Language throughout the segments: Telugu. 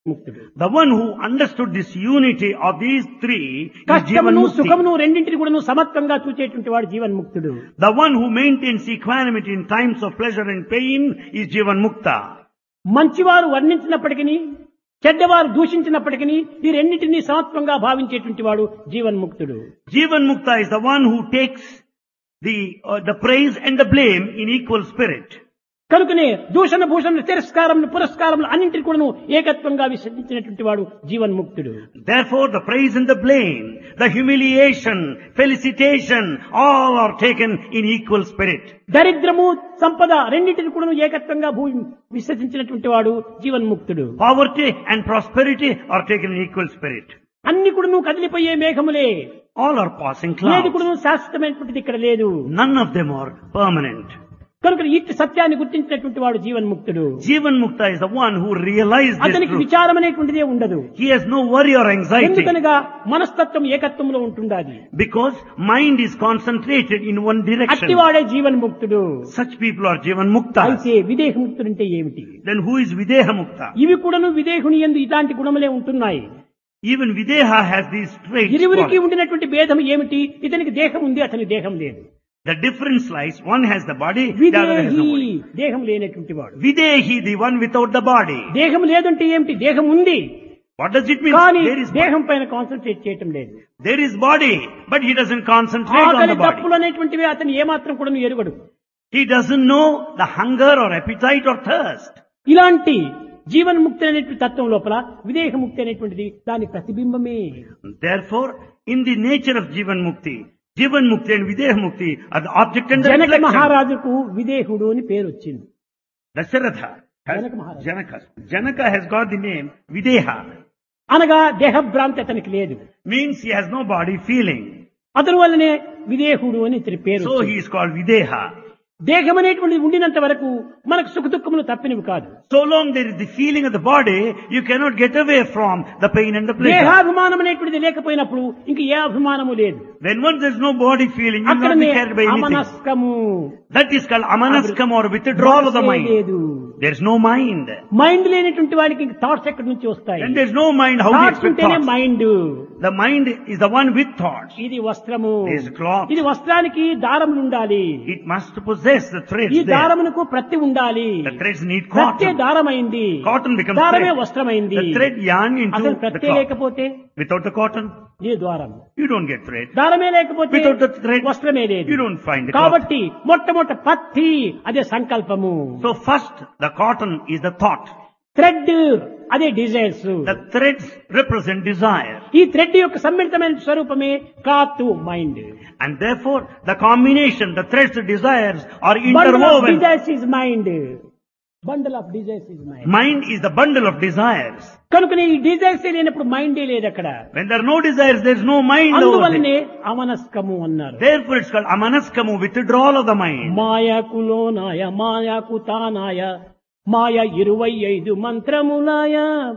ముక్తుడు The one who understood this unity of these three is Jivan కష్టమును Mukti. సుఖమును రెండింటిని కూడా సమత్వంగా చూచేటువంటి వాడు జీవన్ముక్తుడు The one who maintains equanimity in times of pleasure and pain is Jivan Mukta. మంచివారు వర్ణించినప్పటికీ చెడ్డవారు దూషించినప్పటికీ ఈ రెండింటినీ సమత్వంగా భావించేటువంటి వాడు జీవన్ముక్తుడు Jivan Mukta is the one who takes the, uh, the praise and the blame in equal spirit. కనుకనే దూషణ భూషణ తిరస్కారం పురస్కారం అన్నింటిని కూడా ఏకత్వంగా విసర్జించినటువంటి వాడు జీవన్ముక్తుడు Therefore, the praise and the blame, the humiliation, felicitation, all are taken in equal spirit. దరిద్రము సంపద రెండింటిని కూడా ఏకత్వంగా భూ విసర్జించినటువంటి వాడు జీవన్ముక్తుడు Poverty and prosperity are taken in equal spirit. అన్ని కూడా కదిలిపోయే మేఘములే All are passing ఏది clouds. కూడా శాశ్వతమైనటువంటిది ఇక్కడ లేదు None of them are permanent. కనుక ఇట్టి సత్యాన్ని గుర్తించినటువంటి వాడు జీవన్ముక్తుడు Jivan Mukta is the one who realized this అతనికి truth. విచారం అనేటువంటిదే ఉండదు He has no worry or anxiety ఎందుకనగా మనస్తత్వం ఏకత్వంలో ఉంటుండాలి because mind is concentrated in one direction. అట్టివాడే జీవన్ముక్తుడు Such people are Jivan Mukta. అయితే విదేహముక్తుడు అంటే ఏమిటి Then who is Videha Mukta? ఇవి కూడాను విదేహుని ఎందు ఇలాంటి గుణములే ఉంటున్నాయి Even Videha has these traits. ఇరువురికి qualities. ఉండినటువంటి భేదం ఏమిటి ఇతనికి దేహం ఉంది అతని దేహం లేదు The difference lies, one has the body, the other has విదేహి no body. దేహం లేనటువంటి వాడు Videhi, the one without the body. దేహం లేదంటే ఏమిటి దేహం ఉంది What does it mean? కానీ There is, దేహం పైన కాన్సన్ట్రేట్ చేయటం లేదు there is body, but he doesn't concentrate on ఆకలి the body. తప్పులు అనేటువంటివి అతను ఏమాత్రం కూడా ఎరుగడు He doesn't know the hunger or appetite or thirst. ఇలాంటి జీవన్ముక్తి అనేటువంటి తత్వం లోపల విదేహముక్తి అనేటువంటిది దాని ప్రతిబింబమే Therefore, in the nature of Jivan Mukti, Jivan Mukti and Videha Mukti are the object and the Janaka reflection. మహారాజుకు విదేహుడు అని పేరు వచ్చింది Dasharatha has, Janaka Maharaj. Janaka. Janaka has got the name Videha. అనగా దేహభ్రాంతి అతనికి లేదు Means he has no body feeling. అతని వల్లనే విదేహుడు అని ఇతని పేరు So he వచ్చింది. is called Videha. దేహం అనేటువంటిది ఉండినంత వరకు మనకు సుఖ దుఃఖములు తప్పినవి కాదు So long there is the feeling of the body, you cannot get away from the pain and the pleasure. దేహాభిమానం అనేటువంటిది లేకపోయినప్పుడు ఇంక ఏ అభిమానము లేదు When once there is no body feeling, you will not అక్కడనే be carried by anything. అమనస్కము That is called amanaskam or withdrawal of the మనసే mind. లేదు There is no mind. Mind లేనటువంటి వాడికి థాట్స్ ఎక్కడి నుంచి వస్తాయి When there is no mind, how do you thoughts expect ఉంటేనే thoughts? Mind The mind is the one with thoughts. ఇది వస్త్రము There is cloth. ఇది వస్త్రానికి దారములు ఉండాలి It must possess the threads ఈ there. దారమునకు ప్రతి ఉండాలి The threads need ప్రత్యే cotton. దారమైంది Cotton becomes దారమే thread. వస్త్రమైంది The thread yarn into అసలు the ప్రత్యే cloth. లేకపోతే Without the cotton, ఇది ద్వారం you don't get thread. దారమే లేకపోతే Without the thread, వస్త్రమే లేదు You don't find the cloth. కాబట్టి మొట్టమొదట పత్తి అదే సంకల్పము So first, the cotton is the thought. Thread అదే desires The threads represent desire. ఈ థ్రెడ్ యొక్క సమ్మిళితమైన స్వరూపమే cloth mind And therefore, the combination, the threads, the desires are bundle of interwoven. Desires is mind bundle of desires is mind Mind is the bundle of desires. కనుక ఈ డిజైర్స్ లేనప్పుడు మైండే లేదు అక్కడ When there are no desires, there is no mind over అందువల్లనే there. అమనస్కము అన్నారు Therefore, it's called amanaskamu, withdrawal of the mind. మాయకులో నాయ మాయకు తానాయ మాయ ఇరవై ఐదు మంత్రములాయ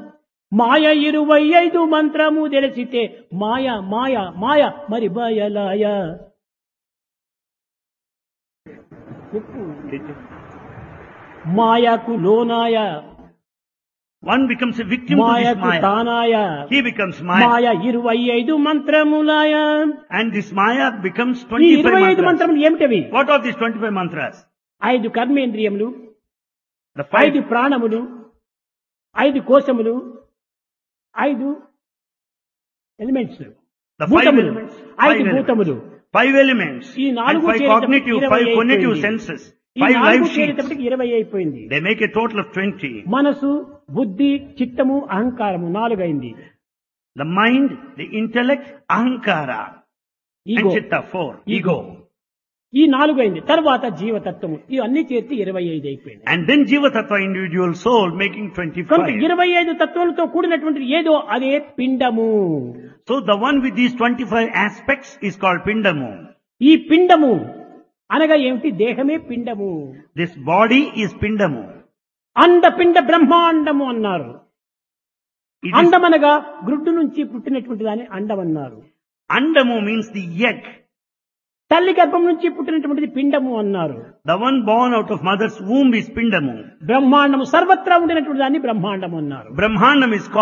మాయ ఇరవై ఐదు మంత్రము తెలిసితే మాయ మాయ మాయ మరి బయలాయ చెప్పు. మాయకు లోనాయ One becomes a victim to this మాయకు maya. తానాయ He becomes maya. మాయ ఇరవై ఐదు మంత్రములాయ And this maya becomes ఈ 25 ఇరవై ఐదు mantras. మంత్రములు ఏమిటవి What are these 25 mantras? ఐదు కర్మేంద్రియములు The five, ఐదు ప్రాణములు ఐదు కోశములు ఐదు ఎలిమెంట్స్ the five భూతములు elements. Five ఐదు elements. భూతములు Five elements. ఈ And నాలుగు five చేరేటప్పటికి cognitive, ఇరవై five cognitive అయిపోయింది. senses. ఈ Five నాలుగు life sheets. చేరేటప్పటికి ఇరవై అయిపోయింది They make a total of 20. మనసు బుద్ధి చిత్తము అహంకారము నాలుగైంది The mind, the intellect, ahankara. And ego chitta, four. Ego. Ego. ఈ నాలుగైంది తర్వాత జీవతత్వము ఇవన్నీ చేర్చి ఇరవై ఐదు అయిపోయింది And then Jiva Tattva individual soul making కనుక 25. ఇరవై ఐదు తత్వాలతో కూడినటువంటి ఏదో అదే పిండము So the one with these 25 aspects is called Pindamu. ఈ పిండము అనగా ఏమిటి దేహమే పిండము This body is Pindamu. అండపిండ బ్రహ్మాండము అన్నారు It is, అండమనగా గ్రుడ్డు నుంచి పుట్టినటువంటి దాన్ని అండం అన్నారు Andamu means the egg. తల్లి గర్భం నుంచి పుట్టినటువంటిది పిండము అన్నారు The one born out of mother's womb is Pindamu. బ్రహ్మాండము సర్వత్రా ఉండినటువంటి దాన్ని బ్రహ్మాండం అన్నారు Brahmanam is called